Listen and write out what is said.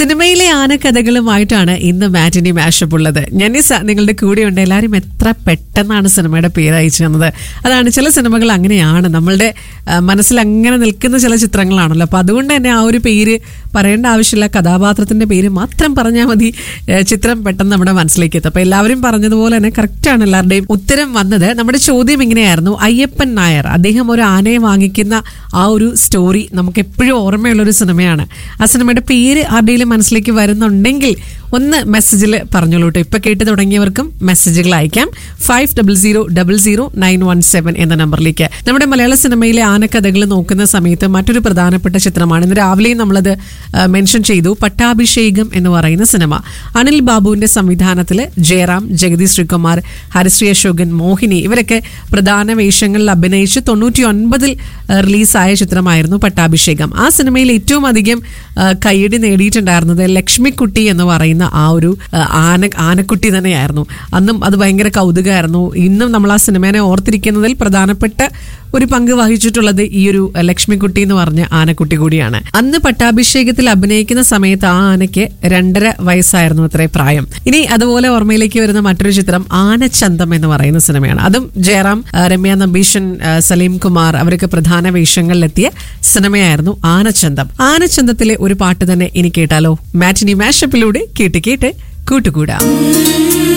സിനിമയിലെ ആനക്കഥകളുമായിട്ടാണ് ഇന്ന് മാറ്റിനി മാഷപ്പ് ഉള്ളത് ജനിസ നിങ്ങളുടെ കൂടെയുണ്ട് എല്ലാവരും എത്ര പെട്ടെന്നാണ് സിനിമയുടെ പേര് അയച്ചു തന്നത് അതാണ് ചില സിനിമകൾ അങ്ങനെയാണ് നമ്മളുടെ ആ, മനസ്സിൽ അങ്ങനെ നിൽക്കുന്ന ചില ചിത്രങ്ങളാണല്ലോ അപ്പൊ അതുകൊണ്ട് തന്നെ ആ ഒരു പേര് പറയേണ്ട ആവശ്യമില്ല കഥാപാത്രത്തിന്റെ പേര് മാത്രം പറഞ്ഞാൽ മതി ഏ, ചിത്രം പെട്ടെന്ന് നമ്മുടെ മനസ്സിലേക്ക് എത്തും അപ്പൊ എല്ലാവരും പറഞ്ഞതുപോലെ തന്നെ കറക്റ്റാണ് എല്ലാവരുടെയും ഉത്തരം വന്നത് നമ്മുടെ ചോദ്യം ഇങ്ങനെയായിരുന്നു അയ്യപ്പൻ നായർ അദ്ദേഹം ഒരു ആനയെ വാങ്ങിക്കുന്ന ആ ഒരു സ്റ്റോറി നമുക്ക് എപ്പോഴും ഓർമ്മയുള്ള ഒരു സിനിമയാണ് ആ സിനിമയുടെ പേര് ആരുടെയും മനസ്സിലേക്ക് വരുന്നുണ്ടെങ്കിൽ ഒന്ന് മെസ്സേജിൽ പറഞ്ഞോളൂ കേട്ടോ ഇപ്പൊ കേട്ട് തുടങ്ങിയവർക്കും മെസ്സേജുകൾ അയക്കാം five double zero double zero nine one seven എന്ന നമ്പറിലേക്ക് നമ്മുടെ മലയാള സിനിമയിലെ ആനക്കഥകൾ നോക്കുന്ന സമയത്ത് മറ്റൊരു പ്രധാനപ്പെട്ട ചിത്രമാണ് ഇന്ന് രാവിലെയും നമ്മളത് മെൻഷൻ ചെയ്തു പട്ടാഭിഷേകം എന്ന് പറയുന്ന സിനിമ അനിൽ ബാബുവിന്റെ സംവിധാനത്തിൽ ജയറാം ജഗതി ശ്രീകുമാർ ഹരിശ്രീ അശോകൻ മോഹിനി ഇവരൊക്കെ പ്രധാന വേഷങ്ങളിൽ അഭിനയിച്ച് തൊണ്ണൂറ്റി ഒൻപതിൽ റിലീസായ ചിത്രമായിരുന്നു പട്ടാഭിഷേകം ആ സിനിമയിൽ ഏറ്റവും അധികം ആ, കയ്യടി നേടിയിട്ടുണ്ടായിരുന്നത് ലക്ഷ്മിക്കുട്ടി എന്ന് പറയുന്ന ആ ഒരു ആ, ആന ആനക്കുട്ടി തന്നെയായിരുന്നു അന്നും അത് ഭയങ്കര കൗതുകമായിരുന്നു ഇന്നും നമ്മൾ ആ സിനിമേനെ ഓർത്തിരിക്കുന്നതിൽ പ്രധാനപ്പെട്ട ഒരു പങ്ക് വഹിച്ചിട്ടുള്ളത് ഈ ഒരു ലക്ഷ്മിക്കുട്ടി എന്ന് പറഞ്ഞ ആനക്കുട്ടി കൂടിയാണ് അന്ന് പട്ടാഭിഷേകത്തിൽ അഭിനയിക്കുന്ന സമയത്ത് ആ ആനയ്ക്ക് രണ്ടര വയസ്സായിരുന്നു അത്രേ പ്രായം ഇനി അതുപോലെ ഓർമ്മയിലേക്ക് വരുന്ന മറ്റൊരു ചിത്രം ആനച്ചന്തം എന്ന് പറയുന്ന സിനിമയാണ് അതും ജയറാം ആ, രമ്യ നമ്പീഷൻ ആ, സലീം കുമാർ അവരൊക്കെ പ്രധാന വേഷങ്ങളിലെത്തിയ സിനിമയായിരുന്നു ആനച്ചന്തം ആനച്ചന്തത്തിലെ ഒരു പാട്ട് തന്നെ ഇനി കേട്ടാലോ മാറ്റിനി മാഷപ്പിലൂടെ കേട്ട് കേട്ട് കൂട്ടുകൂടാം